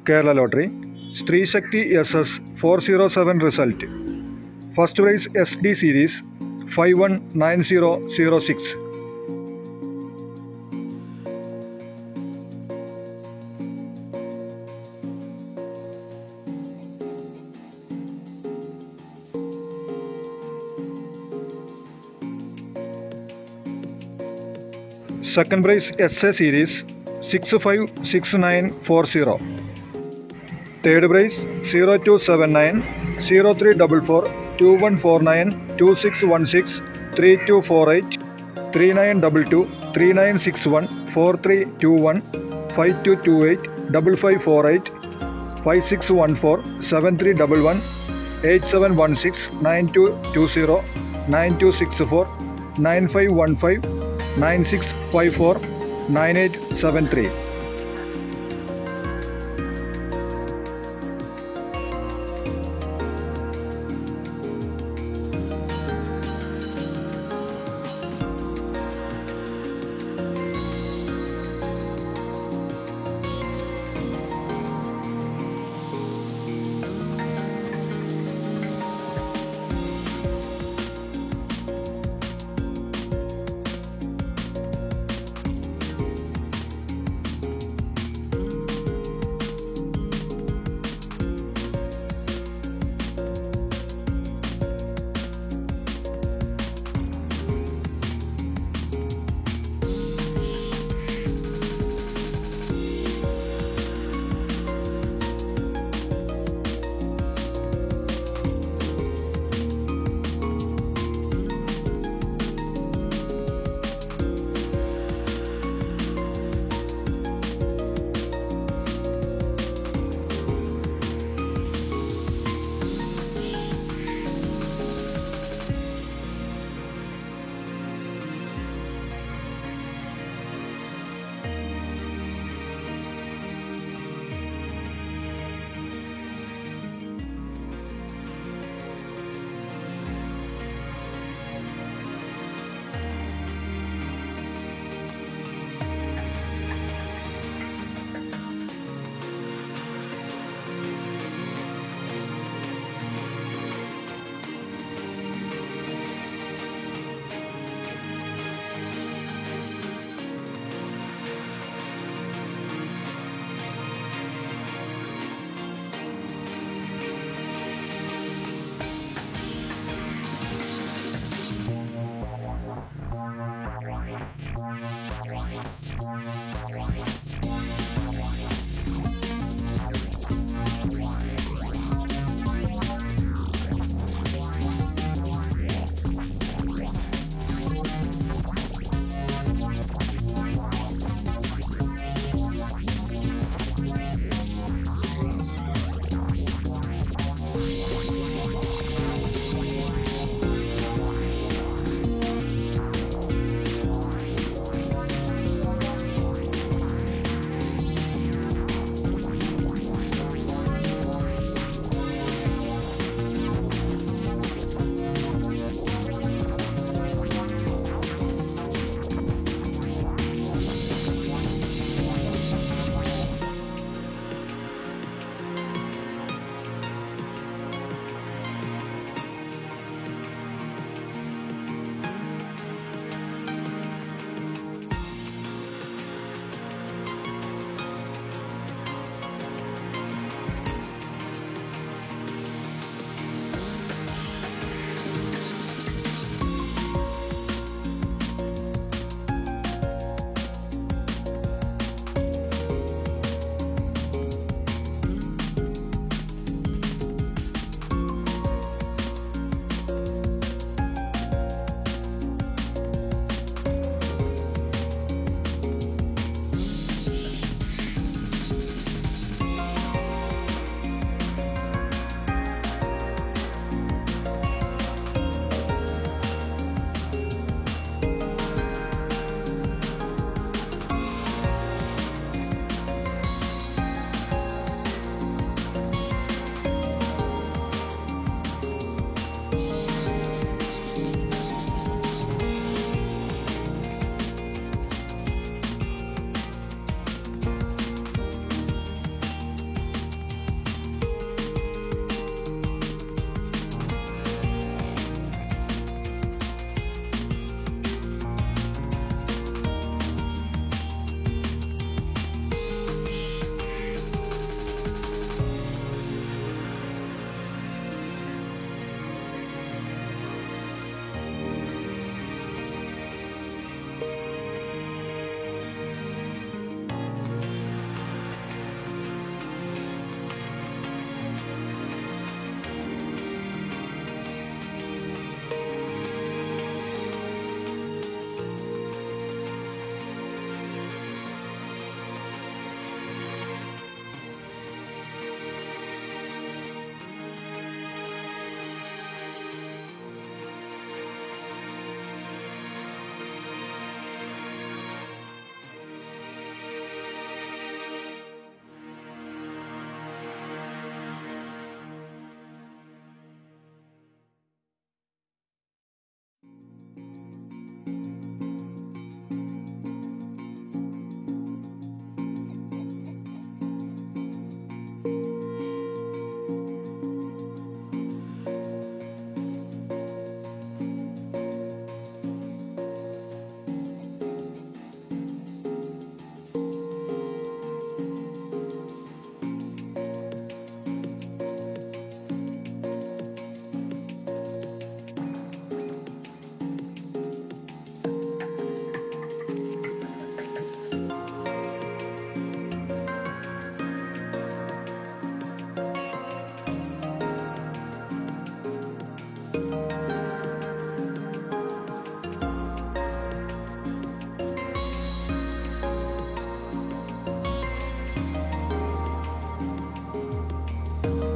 Kerala lottery Sthree Sakthi S S four zero seven result first prize S D series five one nine zero zero six second prize S A series six five six nine four zero third prize zero two seven nine zero three double four two one four nine two six one six three two four eight three nine double two three nine six one four three two one five two two eight double five four eight five six one four seven three double one eight seven one six nine two two zero nine two six four nine five one five nine six five four nine eight seven three thank